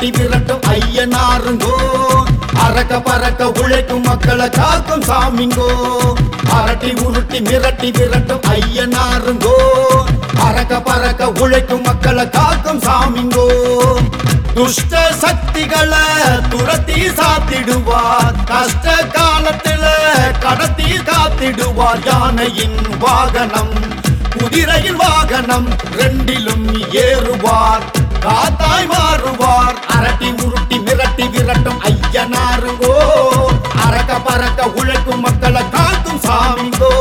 மிரட்டி விரட்டும் ஐயனாருங்கோ அரக்க பறக்க உழைக்கும் மக்களை காக்கும் சாமிங்கோ அரட்டி உருட்டி மிரட்டி விரட்டும் ஐயனாருங்கோ அரக்க பறக்க உழைக்கும் மக்களை காக்கும் சாமிங்கோ துஷ்ட சக்திகளை துரத்தி சாத்திடுவார் கஷ்ட காலத்துல கடத்தி காத்திடுவார் யானையின் வாகனம் குதிரையின் வாகனம் ரெண்டிலும் ஏறுவார் காத்தாய் மாறுவார் அரட்டி உருட்டி மிரட்டி விரட்டும் ஐயனாருங்கோ அரக்க பறக்க உழைக்கும் மக்களை காக்கும் சாமிங்கோ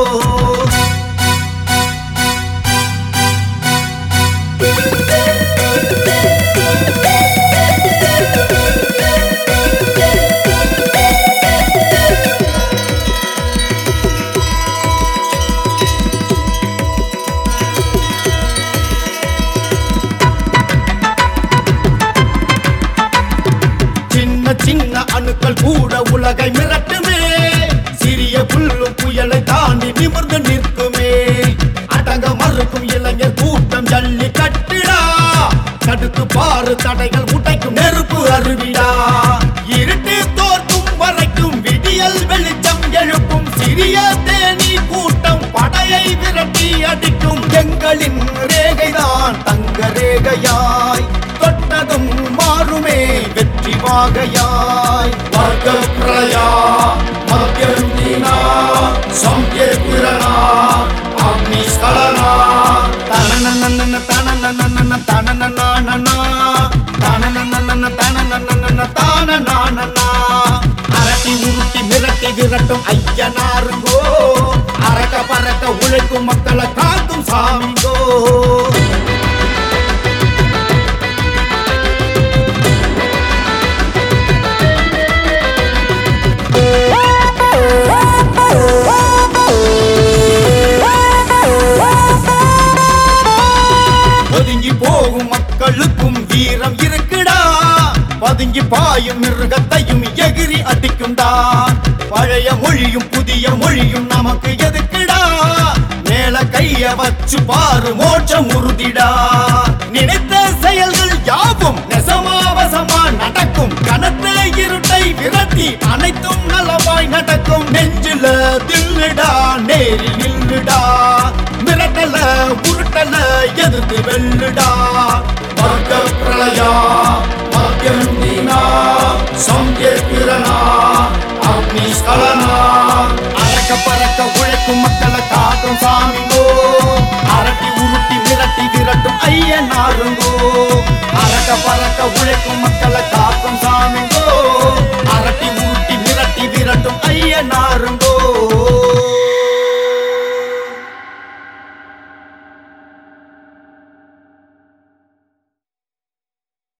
சின்ன சின்ன அணுக்கள் கூட உலகை மிரட்டுமே சிறிய புல்லும் புயலை தாண்டி நிமிர்ந்து நிற்குமே அடங்க மறுக்கும் இளைஞர் கூட்டம் ஜல்லி கட்டிடா தடுத்து பாரு தடைகள் உடைக்கும் நெருப்பு அருவிடா இருட்டு தோற்கும் வரைக்கும் விடியல் வெளிச்சம் எழுப்பும் சிறிய தேனி கூட்டம் படையை விரட்டி அடிக்கும் எங்களின் ரேகைதான் தங்க ரேகையாய் தொட்டதும் மாறுமே வெற்றி வாகையாய் வர்க்க பிரயா மத்தியருந்தினா சம்யேபிரணா அக்னி ஸ்கலனா தனனனனன தனனனனன தனனனானனா தனனனனன தனனனனன தானனானனா அரட்டி உருட்டி மிரட்டி விரட்டும் ஐயனாருங்கோ அரக்க பறக்க உழைக்கும் மக்களை காக்கும் சாமிங்கோ ஒதுங்கி போகும் மக்களுக்கும் வீரம் இருக்குடா பதுங்கி பாயும் மிருகத்தையும் எகிரி அடிக்கும்டா பழைய மொழியும் புதிய மொழியும் நமக்கு எதுக்குடா மேல கைய வச்சு பாரு மோட்சம் உறுதிடா நினைத்த செயல்கள் யாவும் நெசமாவசமா நடக்கும் கனத்த இருட்டை விரட்டி அனைத்தும் நலமாய் நடக்கும் நெஞ்சில தில்லுடா நேரில் நில்லுடா மிரட்டல உருட்டல எதிர்த்து வெல்லுடா வர்க்க பிரளயா மத்தியந்தினா சம்யேபிரணா அக்னி ஸ்கலனா அரக்க பறக்க உழைக்கும் மக்களை காக்கும் சாமிங்கோ அரட்டி உருட்டி மிரட்டி விரட்டும் ஐயனாருங்கோ அரக்க பறக்க உழைக்கும் மக்களை காக்கும் சாமிங்கோ